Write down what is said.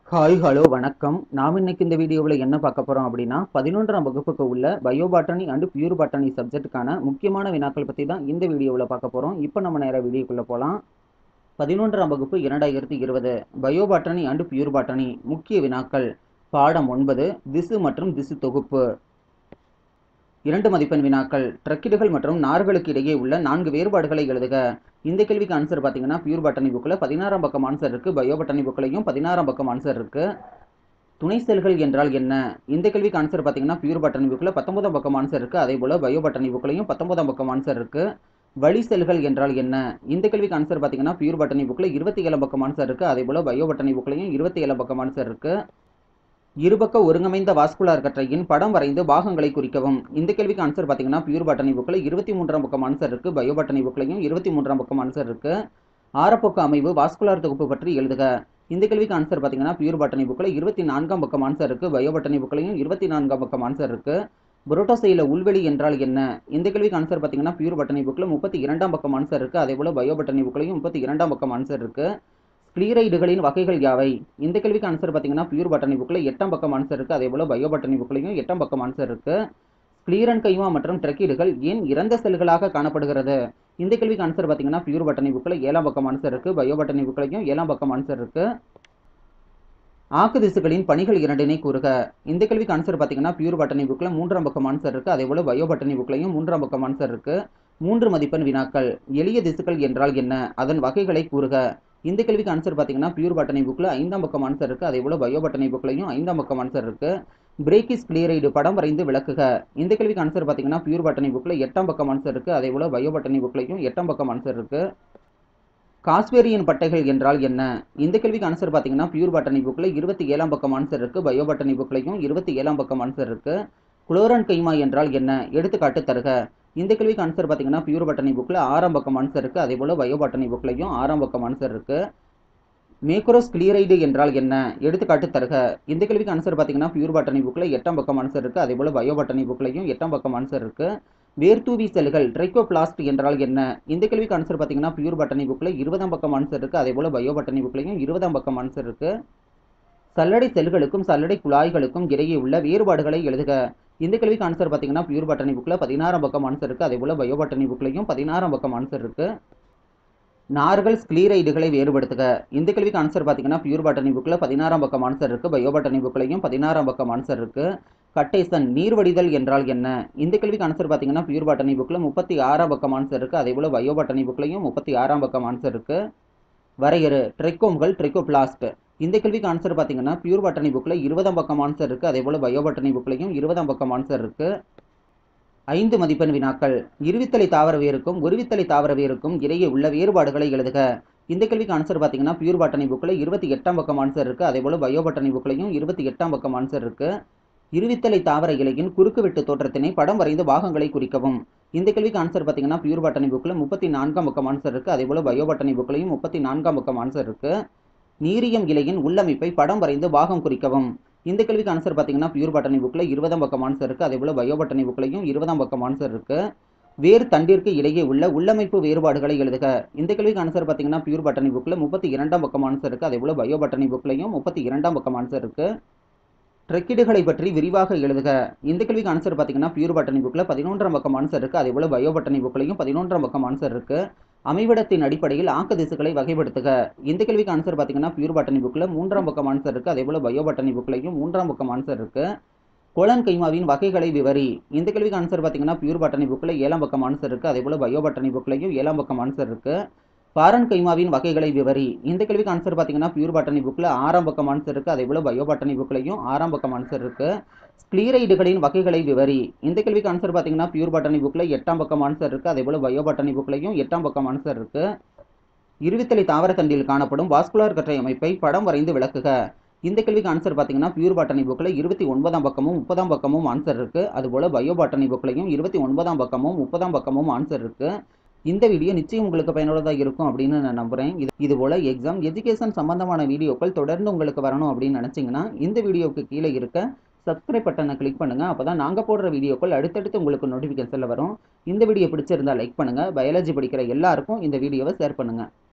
hi hello வணக்கம் நாம் இன்னைக்கு இந்த வீடியோவில் என்ன பார்க்க போகிறோம் அப்படின்னா பதினொன்றாம் வகுப்புக்கு உள்ள bio botany and pure botany சப்ஜெக்ட்டுக்கான முக்கியமான வினாக்கள் பற்றி தான் இந்த வீடியோவில் பார்க்க போகிறோம் இப்போ நம்ம நேராக வீடியோக்குள்ளே போகலாம் பதினொன்றாம் வகுப்பு இரண்டாயிரத்தி இருபது bio botany and pure botany முக்கிய வினாக்கள் பாடம் ஒன்பது திசு மற்றும் திசு தொகுப்பு இரண்டு மதிப்பெண் வினாக்கள் ட்ரக்கிடுகள் மற்றும் நார்களுக்கு இடையே உள்ள நான்கு வேறுபாடுகளை எழுதுக இந்த கேள்விக்கு ஆன்சர் பார்த்தீங்கன்னா பியூர் பட்டனி புக்கில் பதினாறாம் பக்கம் ஆன்சர் இருக்குது பயோ பட்டனி புக்கிலையும் பதினாறாம் பக்கம் ஆன்சர் இருக்குது துணை செல்கள் என்றால் என்ன இந்த கேள்விக்கு ஆன்சர் பார்த்தீங்கன்னா பியூர் பட்டனி புக்கில் பத்தொன்பதாம் பக்கம் ஆன்சர் இருக்குது அதே போல் பயோ பட்டனி புக்கிலையும் பத்தொன்பதாம் பக்கம் ஆன்சர் இருக்குது வழி செல்கள் என்றால் என்ன இந்த கேள்விக்கு ஆன்சர் பார்த்தீங்கன்னா பியூர் பட்டனி புக்கில் இருபத்தி ஏழாம் பக்கம் ஆன்சர் இருக்குது அதே போல் பயோ பட்டனி புக்கிலையும் இருபத்தி ஏழாம் பக்கம் ஆன்சர் இருக்குது இருபக்க ஒருங்கமைந்த வாஸ்குலார் கற்றையின் படம் வரைந்து பாகங்களை குறிக்கவும் இந்த கேள்விக்கு ஆன்சர் பார்த்தீங்கன்னா பியூர் பட்டனி புக்கில் இருபத்தி மூன்றாம் பக்கம் ஆன்சர் இருக்குது பயோ பட்டனி புக்லையும் இருபத்தி மூன்றாம் பக்கம் ஆன்சர் இருக்குது ஆரப்போக்கு அமைவு வாஸ்குலார் தொகுப்பு பற்றி எழுதுக இந்த கேள்விக்கு ஆன்சர் பார்த்தீங்கன்னா பியூர் பட்டனி புக்கில் இருபத்தி நான்காம் பக்கம் ஆன்சர் இருக்குது பயோ பட்டனி புக்லையும் இருபத்தி நான்காம் பக்கம் ஆன்சர் இருக்குது புரோட்டோசைல உள்வெளி என்றால் என்ன இந்த கேள்விக்கு ஆன்சர் பார்த்தீங்கன்னா பியூர் பட்டனி புக்கில் முப்பத்தி இரண்டாம் பக்கம் ஆன்சர் இருக்குது அதே போல் பயோ பட்டனி புக்லையும் முப்பத்தி இரண்டாம் பக்கம் ஆன்சர் இருக்குது ஸ்க்ளீரைடுகளின் வகைகள் யாவை இந்த கேள்விக்கு ஆன்சர் பார்த்தீங்கன்னா பியூர் பட்டனி புக்கில் எட்டாம் பக்கம் ஆன்சர் இருக்குது அதே போல் பயோ பட்டனி புக்லையும் எட்டாம் பக்கம் ஆன்சர் இருக்குது ஸ்க்ளீரன் கைமா மற்றும் ட்ரக்கீடுகள் ஏன் இறந்த செல்களாக காணப்படுகிறது இந்த கேள்விக்கு ஆன்சர் பார்த்தீங்கன்னா பியூர் பட்டனி புக்கில் ஏழாம் பக்கம் ஆன்சர் இருக்குது பயோ பட்டனி புக்லையும் ஏழாம் பக்கம் ஆன்சர் இருக்குது ஆக்கு திசுகளின் பணிகள் இரண்டினை கூறுக இந்த கேள்விக்கு ஆன்சர் பார்த்தீங்கன்னா பியூர் பட்டனி புக்கில் மூன்றாம் பக்கம் ஆன்சர் இருக்குது அதே போல் பயோ பட்டனி புக்லையும் மூன்றாம் பக்கம் ஆன்சர் இருக்குது மூன்று மதிப்பெண் வினாக்கள் எளிய திசுக்கள் என்றால் என்ன அதன் வகைகளை கூறுக இந்த கேள்விக்கு ஆன்சர் பார்த்தீங்கன்னா பியூர் பட்டனை புக்கில் ஐந்தாம் பக்கம் ஆன்சர் இருக்குது அதே போல் பயோ பட்டனை புக்லையும் ஐந்தாம் பக்கம் ஆன்சர் இருக்குது பிரேக்கிஸ் கிளியரைடு படம் வரைந்து விளக்குக இந்த கேள்விக்கு ஆன்சர் பார்த்தீங்கன்னா பியூர் பட்டனை புக்கில் எட்டாம் பக்கம் ஆன்சர் இருக்குது அதே போல் பயோ பட்டனை புக்லையும் எட்டாம் பக்கம் ஆன்சர் இருக்குது காஸ்வேரியன் பட்டைகள் என்றால் என்ன இந்த கேள்விக்கு ஆன்சர் பார்த்தீங்கன்னா பியூர் பட்டனை புக்கில் இருபத்தி ஏழாம் பக்கம் ஆன்சர் இருக்குது பயோ பட்டனை புக்லையும் இருபத்தி ஏழாம் பக்கம் ஆன்சர் இருக்குது குளோரன் கைமா என்றால் என்ன எடுத்துக்காட்டு தருக இந்த கேள்விக்கு ஆன்சர் பார்த்தீங்கன்னா பியூர் பட்டனி புக்கில் ஆறாம் பக்கம் ஆன்சர் இருக்குது அதே போல் பயோ பட்டனி புக்லையும் ஆறாம் பக்கம் ஆன்சர் இருக்குது மேக்ரோஸ் கிளியரைடு என்றால் என்ன எடுத்துக்காட்டு தருக இந்த கேள்விக்கு ஆன்சர் பார்த்தீங்கன்னா பியூர் பட்டனி புக்கில் எட்டாம் பக்கம் ஆன்சர் இருக்குது அதே போல் பயோ பட்டனி புக்லையும் எட்டாம் பக்கம் ஆன்சர் இருக்குது வேர்த்தூவி செல்கள் ட்ரைக்கோபிளாஸ்ட் என்றால் என்ன இந்த கேள்விக்கு ஆன்சர் பார்த்தீங்கன்னா பியூர் பட்டனி புக்கில் இருபதாம் பக்கம் ஆன்சர் இருக்குது அதே போல் பயோ பட்டனி புக்லையும் இருபதாம் பக்கம் ஆன்சர் இருக்குது சல்லடை செல்களுக்கும் சல்லடை குழாய்களுக்கும் இடையே உள்ள வேறுபாடுகளை எழுதுக இந்த கேள்விக்கு ஆன்சர் பார்த்தீங்கன்னா பியூர் பட்டனி புக்கில் பதினாறாம் பக்கம் ஆன்சர் இருக்குது அதே போல் பயோ பட்டனி புக்லையும் பதினாறாம் பக்கம் ஆன்சர் இருக்குது நார்கள் ஸ்க்ளீரைடுகளை வேறுபடுத்துக இந்த கேள்விக்கு ஆன்சர் பார்த்தீங்கன்னா பியூர் பட்டனி புக்கில் பதினாறாம் பக்கம் ஆன்சர் இருக்குது பயோ பட்டனி புக்லையும் பதினாறாம் பக்கம் ஆன்சர் இருக்குது கட்டேசன் நீர்வடிதல் என்றால் என்ன இந்த கேள்விக்கு ஆன்சர் பார்த்தீங்கன்னா பியூர் பட்டனி புக்கில் முப்பத்தி ஆறாம் பக்கம் ஆன்சர் இருக்குது அதே போல் பயோ பட்டனி புக்லையும் முப்பத்தி ஆறாம் பக்கம் ஆன்சர் இருக்குது வரையறு ட்ரெக்கோம்கள் ட்ரெக்கோபிளாஸ்ட் இந்த கேள்விக்கு ஆன்சர் பார்த்தீங்கன்னா பியூர் பட்டனி புக்கில் இருபதாம் பக்கம் ஆன்சர் இருக்குது அதே போல் பயோ பட்டனி புக்லையும் இருபதாம் பக்கம் ஆன்சர் இருக்குது ஐந்து மதிப்பெண் வினாக்கள் இருவித்தலை தாவரவியருக்கும் ஒருவித்தலை தாவரவியருக்கும் இடையே உள்ள வேறுபாடுகளை எழுதுக இந்த கேள்விக்கு ஆன்சர் பார்த்தீங்கன்னா பியூர் பட்டனி புக்கில் இருபத்தி எட்டாம் பக்கம் ஆன்சர் இருக்குது அதே போல் பயோ பட்டனி புக்லையும் இருபத்தி எட்டாம் பக்கம் ஆன்சர் இருக்குது இருவித்தலை தாவர இலையின் குறுக்கு வெட்டு தோற்றத்தினை படம் வரைந்து பாகங்களை குறிக்கவும் இந்த கேள்விக்கு ஆன்சர் பார்த்தீங்கன்னா பியூர் பட்டனி புக்கில் முப்பத்தி நான்காம் பக்கம் ஆன்சர் இருக்குது அதே போல் பயோ பட்டனி புக்லையும் முப்பத்தி நான்காம் பக்கம் ஆன்சர் இருக்குது நீரியம் இலையின் உள்ளமைப்பை படம் வரைந்து பாகம் குறிக்கவும் இந்த கேள்விக்கு ஆன்சர் பார்த்தீங்கன்னா பியூர் பட்டனி புக்கில் இருபதாம் பக்கம் ஆன்சர் இருக்குது அதே போல் பயோ பட்டனி புக்லையும் இருபதாம் பக்கம் ஆன்சர் இருக்குது வேறு தண்டிற்கு இடையே உள்ள உள்ளமைப்பு வேறுபாடுகளை எழுதுக இந்த கேள்விக்கு ஆன்சர் பார்த்தீங்கன்னா பியூர் பட்டனி புக்கில் முப்பத்தி இரண்டாம் பக்கம் ஆன்சர் இருக்குது அதே போல் பயோ பட்டனி புக்லையும் முப்பத்தி இரண்டாம் பக்கம் ஆன்சர் இருக்குது ட்ரெக்கிடுகளை பற்றி விரிவாக எழுதுக இந்த கேள்விக்கு ஆன்சர் பார்த்தீங்கன்னா பியூர் பட்டனி புக்கில் பதினொன்றாம் பக்கம் ஆன்சர் இருக்குது அதே போல் பயோ பட்டனி புக்லையும் பதினொன்றாம் பக்கம் ஆன்சர் இருக்குது அமைவிடத்தின் அடிப்படையில் ஆக்க திசுக்களை வகைப்படுத்துக இந்த கேள்விக்கு ஆன்சர் பார்த்தீங்கன்னா பியூர் பட்டனி புக்கில் மூன்றாம் பக்கம் ஆன்சர் இருக்குது அதே போல் பயோ பட்டனி புக்லையும் மூன்றாம் பக்கம் ஆன்சர் இருக்குது கோலன் கைமாவின் வகைகளை விவரி இந்த கேள்விக்கு ஆன்சர் பார்த்தீங்கன்னா பியூர் பட்டனி புக்கில் ஏழாம் பக்கம் ஆன்சர் இருக்குது அதே போல் பயோ பட்டனி புக்லையும் ஏழாம் பக்கம் ஆன்சர் இருக்குது பாரன் கைமாவின் வகைகளை விவரி இந்த கேள்விக்கு ஆன்சர் பார்த்தீங்கன்னா பியூர் பட்டனி புக்கில் ஆறாம் பக்கம் ஆன்சர் இருக்குது அதே போல் பயோ பட்டனி புக்லையும் ஆறாம் பக்கம் ஆன்சர் இருக்குது ஸ்க்ளீரைடுகளின் வகைகளை விவரி இந்த கேள்விக்கு ஆன்சர் பார்த்தீங்கன்னா பியூர் பட்டனி புக்கில் எட்டாம் பக்கம் ஆன்சர் இருக்குது அதே போல் பயோ பட்டனி புக்லையும் எட்டாம் பக்கம் ஆன்சர் இருக்குது இருவித்தலை தாவரத்தண்டில் காணப்படும் வாஸ்குலார் கற்றை அமைப்பை படம் வரைந்து விளக்குக இந்த கேள்விக்கு ஆன்சர் பார்த்தீங்கன்னா பியூர் பாட்டனி புக்கில் இருபத்தி ஒன்பதாம் பக்கமும் முப்பதாம் பக்கமும் ஆன்சர் இருக்குது அதுபோல் பயோ பாட்டனி புக்லையும் இருபத்தி ஒன்பதாம் பக்கமும் முப்பதாம் பக்கமும் ஆன்சர் இருக்குது இந்த வீடியோ நிச்சயம் உங்களுக்கு பயனுள்ளதாக இருக்கும் அப்படின்னு நான் நம்புகிறேன் இது இதுபோல் எக்ஸாம் எஜுகேஷன் சம்பந்தமான வீடியோக்கள் தொடர்ந்து உங்களுக்கு வரணும் அப்படின்னு நினச்சிங்கன்னா இந்த வீடியோவுக்கு கீழே இருக்க சப்ஸ்கிரைப் பட்டனை கிளிக் பண்ணுங்கள் அப்போ தான் நாங்கள் போடுற வீடியோக்கள் அடுத்தடுத்து உங்களுக்கு நோட்டிஃபிகேஷனில் வரும் இந்த வீடியோ பிடிச்சிருந்தா லைக் பண்ணுங்கள் பயாலஜி படிக்கிற எல்லாருக்கும் இந்த வீடியோவை ஷேர் பண்ணுங்கள்